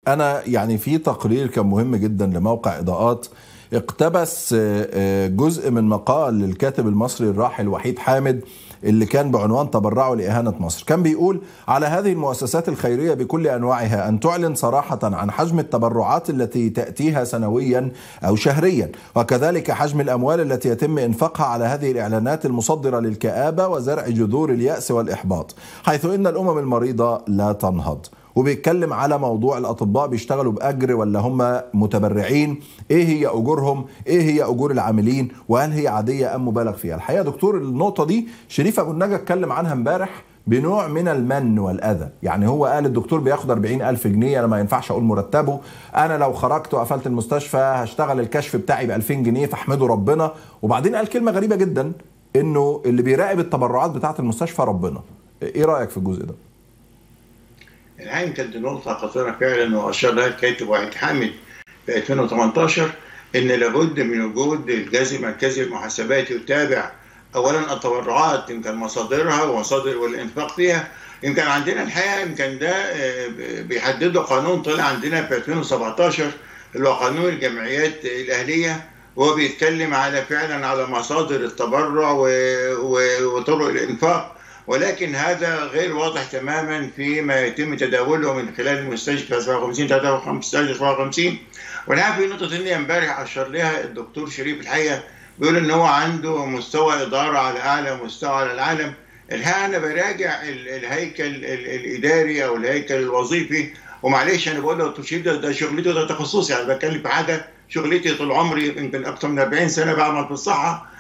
انا يعني في تقرير كان مهم جدا لموقع اضاءات اقتبس جزء من مقال للكاتب المصري الراحل وحيد حامد اللي كان بعنوان تبرعوا لإهانة مصر كان بيقول على هذه المؤسسات الخيرية بكل أنواعها أن تعلن صراحة عن حجم التبرعات التي تأتيها سنويا أو شهريا وكذلك حجم الأموال التي يتم إنفاقها على هذه الإعلانات المصدرة للكآبة وزرع جذور اليأس والإحباط حيث إن الأمم المريضة لا تنهض وبيتكلم على موضوع الاطباء بيشتغلوا باجر ولا هم متبرعين ايه هي اجورهم ايه هي اجور العاملين وهل هي عاديه ام مبالغ فيها الحقيقه دكتور النقطه دي شريف ابو النجا اتكلم عنها امبارح بنوع من المن والأذى يعني هو قال الدكتور بياخد 40 ألف جنيه أنا ما ينفعش أقول مرتبه أنا لو خرجت وقفلت المستشفى هشتغل الكشف بتاعي ب 2000 جنيه فاحمدوا ربنا وبعدين قال كلمة غريبة جدا إنه اللي بيراقب التبرعات بتاعة المستشفى ربنا إيه رأيك في الجزء ده؟ الحقيقه كانت نقطة خطيرة فعلا وأشار لها الكاتب واحد حامد في 2018 إن لابد من وجود الجهاز المركزي للمحاسبات يتابع أولا التبرعات يمكن مصادرها ومصادر والإنفاق فيها يمكن عندنا الحقيقة يمكن ده بيحدده قانون طلع عندنا في 2017 اللي هو قانون الجمعيات الأهلية وهو بيتكلم على فعلا على مصادر التبرع وطرق الإنفاق ولكن هذا غير واضح تماما فيما يتم تداوله من خلال المستشفى 57 53 54 وانا في نقطه ثانيه امبارح اشار لها الدكتور شريف الحقيقه بيقول ان هو عنده مستوى اداره على اعلى مستوى على العالم الحقيقه انا براجع الهيكل الاداري او الهيكل الوظيفي ومعلش انا بقول له شريف ده, ده شغلته ده تخصصي يعني بتكلم في حاجه شغلتي طول عمري يمكن اكثر من 40 سنه بعمل في الصحه